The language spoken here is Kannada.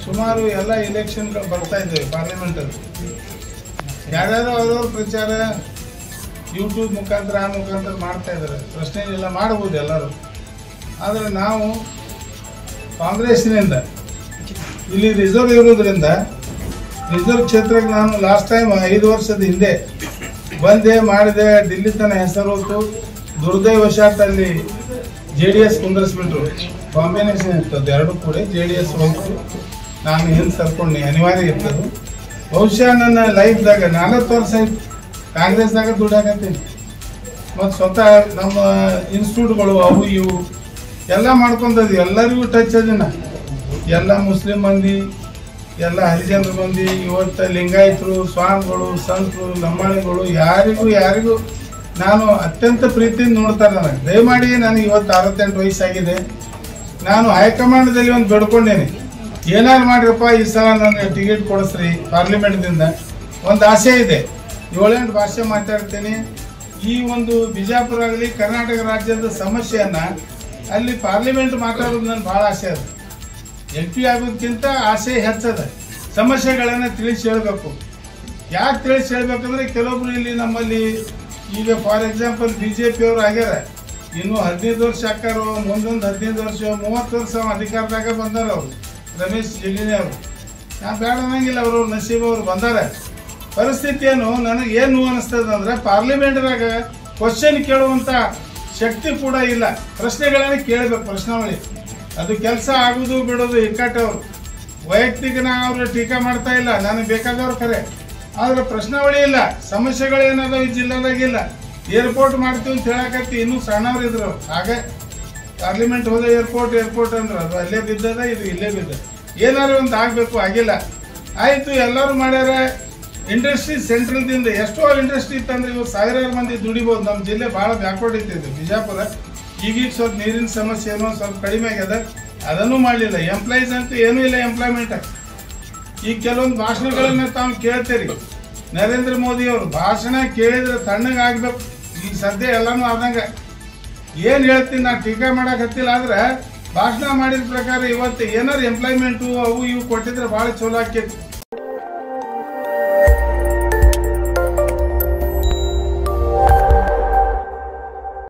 ಸುಮಾರು ಎಲ್ಲ ಇಲೆಕ್ಷನ್ಗಳು ಬರ್ತಾ ಇದ್ದಾವೆ ಪಾರ್ಲಿಮೆಂಟಲ್ಲಿ ಯಾರ್ಯಾರೋ ಅವ್ರವ್ರ ಪ್ರಚಾರ ಯೂಟ್ಯೂಬ್ ಮುಖಾಂತರ ಆ ಮುಖಾಂತರ ಮಾಡ್ತಾ ಇದ್ದಾರೆ ಪ್ರಶ್ನೆ ಇಲ್ಲ ಮಾಡಬಹುದು ಎಲ್ಲರೂ ಆದರೆ ನಾವು ಕಾಂಗ್ರೆಸ್ನಿಂದ ಇಲ್ಲಿ ರಿಸರ್ವ್ ಇರೋದ್ರಿಂದ ರಿಸರ್ವ್ ಕ್ಷೇತ್ರಕ್ಕೆ ನಾನು ಲಾಸ್ಟ್ ಟೈಮ್ ಐದು ವರ್ಷದ ಹಿಂದೆ ಬಂದೆ ಮಾಡಿದೆ ಡಿಲ್ಲಿ ತನ ಹೆಸರು ಹೊತ್ತು ದುರ್ದೈವಶಾತ್ ಅಲ್ಲಿ ಜೆ ಡಿ ಎಸ್ ಕುಂದರಿಸ್ಬಿಟ್ರು ಕಾಂಬಿನೇಷನ್ ಇರ್ತದೆ ಎರಡು ಕೂಡ ಜೆ ಡಿ ಎಸ್ ಹೋಯ್ತು ನಾನು ಹಿಂದೆ ಸರ್ಕೊಂಡು ಅನಿವಾರ್ಯ ಇರ್ತದೆ ಬಹುಶಃ ನನ್ನ ಲೈಫ್ದಾಗ ನಾಲ್ಕು ವರ್ಷ ಆಯ್ತು ಕಾಂಗ್ರೆಸ್ದಾಗ ದುಡ್ಡಾಕತ್ತೀನಿ ಮತ್ತು ಸ್ವತಃ ನಮ್ಮ ಇನ್ಸ್ಟಿಟ್ಯೂಟ್ಗಳು ಅವು ಇವು ಎಲ್ಲ ಮಾಡ್ಕೊಂತದ್ವಿ ಎಲ್ಲರಿಗೂ ಟಚ್ ಅದಿನ ಎಲ್ಲ ಮುಸ್ಲಿಂ ಮಂದಿ ಎಲ್ಲ ಹರಿಜನರ ಮಂದಿ ಇವತ್ತು ಲಿಂಗಾಯತರು ಸ್ವಾಮಿಗಳು ಸಂತರು ಲಂಬಾಣಿಗಳು ಯಾರಿಗೂ ಯಾರಿಗೂ ನಾನು ಅತ್ಯಂತ ಪ್ರೀತಿಯಿಂದ ನೋಡ್ತಾರೆ ನನಗೆ ದಯಮಾಡಿ ನನಗೆ ಇವತ್ತು ಅರವತ್ತೆಂಟು ವಯಸ್ಸಾಗಿದೆ ನಾನು ಹೈಕಮಾಂಡ್ದಲ್ಲಿ ಒಂದು ಬೇಡ್ಕೊಂಡೇನೆ ಏನಾರು ಮಾಡಿರಪ್ಪ ಈ ಸಲ ನನಗೆ ಟಿಕೆಟ್ ಕೊಡಿಸ್ರಿ ಪಾರ್ಲಿಮೆಂಟ್ದಿಂದ ಒಂದು ಆಸೆ ಇದೆ ಏಳೆಂಟು ಭಾಷೆ ಮಾತಾಡ್ತೀನಿ ಈ ಒಂದು ಬಿಜಾಪುರ ಆಗಲಿ ಕರ್ನಾಟಕ ರಾಜ್ಯದ ಸಮಸ್ಯೆಯನ್ನ ಅಲ್ಲಿ ಪಾರ್ಲಿಮೆಂಟ್ ಮಾತಾಡೋದು ನನ್ಗೆ ಭಾಳ ಆಸೆ ಅದು ಎಂ ಪಿ ಆಗೋದಕ್ಕಿಂತ ಆಸೆ ಹೆಚ್ಚದ ಸಮಸ್ಯೆಗಳನ್ನ ತಿಳಿಸಿ ಹೇಳ್ಬೇಕು ಯಾಕೆ ತಿಳಿಸಿ ಹೇಳ್ಬೇಕಂದ್ರೆ ಕೆಲವೊಬ್ರು ಇಲ್ಲಿ ನಮ್ಮಲ್ಲಿ ಈಗ for example B J P ಅವ್ರು ಆಗ್ಯಾರ ಇನ್ನು ಹದಿನೈದು ವರ್ಷ ಹಾಕಾರು ಮುಂದೊಂದು ಹದಿನೈದು ವರ್ಷ ಮೂವತ್ತು ವರ್ಷ ಅಧಿಕಾರದಾಗ ಬಂದಾರ ಅವರು ರಮೇಶ್ ಜಿಗಿನಿ ಅವರು ನಾ ಬೇಡ ಅನ್ನಂಗಿಲ್ಲ ಅವರು ನಸೀಬ್ ಅವರು ಬಂದಾರ ಪರಿಸ್ಥಿತಿ ಏನು ನನಗೆ ಏನು ನೋವು ಅನಿಸ್ತದೆ ಅಂದ್ರೆ ಪಾರ್ಲಿಮೆಂಟ್ದಾಗ ಕ್ವಶನ್ ಕೇಳುವಂತ ಶಕ್ತಿ ಕೂಡ ಇಲ್ಲ ಪ್ರಶ್ನೆಗಳನ್ನ ಕೇಳಬೇಕು ಪ್ರಶ್ನಾವಳಿ ಅದು ಕೆಲಸ ಆಗುದು ಬಿಡೋದು ಇಕ್ಕಟ್ಟವ್ರು ವೈಯಕ್ತಿಕ ನಾ ಅವ್ರ ಟೀಕಾ ಮಾಡ್ತಾ ಇಲ್ಲ ನನಗೆ ಬೇಕಾದವ್ರು ಖರೆ ಆದ್ರೆ ಪ್ರಶ್ನಾವಳಿ ಇಲ್ಲ ಸಮಸ್ಯೆಗಳೇನದಾವ ಈ ಜಿಲ್ಲಾದಾಗಿಲ್ಲ ಏರ್ಪೋರ್ಟ್ ಮಾಡ್ತೀವಿ ಅಂತ ಹೇಳಕತ್ತಿ ಇನ್ನೂ ಸಣ್ಣವ್ರು ಇದ್ರು ಅವ್ರು. ಹಾಗೆ ಪಾರ್ಲಿಮೆಂಟ್ ಹೋದ ಏರ್ಪೋರ್ಟ್ ಏರ್ಪೋರ್ಟ್ ಅಂದ್ರೆ ಅದು ಅಲ್ಲೇ ಬಿದ್ದದ ಇದು ಇಲ್ಲೇ ಬಿದ್ದ ಏನಾದ್ರು ಒಂದು ಆಗ್ಬೇಕು ಆಗಿಲ್ಲ ಆಯ್ತು ಎಲ್ಲರೂ ಮಾಡ್ಯಾರ ಇಂಡಸ್ಟ್ರಿ ಸೆಂಟ್ರಲ್ದಿಂದ ಎಷ್ಟೋ ಇಂಡಸ್ಟ್ರಿ ಇತ್ತಂದ್ರೆ ಇವಾಗ ಸಾವಿರಾರು ಮಂದಿ ದುಡಿಬೋದು ನಮ್ಮ ಜಿಲ್ಲೆ ಭಾಳ ಬ್ಯಾಕ್ವರ್ಡ್ ಇತ್ತು ಬಿಜಾಪುರ ಈಗೀಗ ಸ್ವಲ್ಪ ನೀರಿನ ಸಮಸ್ಯೆ ಏನೋ ಸ್ವಲ್ಪ ಕಡಿಮೆ ಆಗ್ಯದ ಅದನ್ನು ಮಾಡಲಿಲ್ಲ ಎಂಪ್ಲಾಯೀಸ್ ಅಂತೂ ಏನೂ ಇಲ್ಲ ಎಂಪ್ಲಾಯ್ಮೆಂಟ್ ಈಗ ಕೆಲವೊಂದು ಭಾಷಣಗಳನ್ನ ತಾವು ಕೇಳ್ತೀರಿ ನರೇಂದ್ರ ಮೋದಿ ಅವರು ಭಾಷಣ ಕೇಳಿದ್ರೆ ತಣ್ಣಗೆ ಆಗ್ಬೇಕು ಈಗ ಸದ್ಯ ಎಲ್ಲಾನು ಆದಂಗ ಏನ್ ಹೇಳ್ತೀನಿ ನಾ ಟೀಕಾ ಮಾಡಕ್ ಹತ್ತಿಲ್ಲ ಆದ್ರೆ ಭಾಷಣ ಮಾಡಿದ ಪ್ರಕಾರ ಇವತ್ತು ಏನಾರು ಎಂಪ್ಲಾಯ್ಮೆಂಟು ಅವು ಇವು ಕೊಟ್ಟಿದ್ರೆ ಭಾಳ ಚಲೋ ಆಕೈತಿ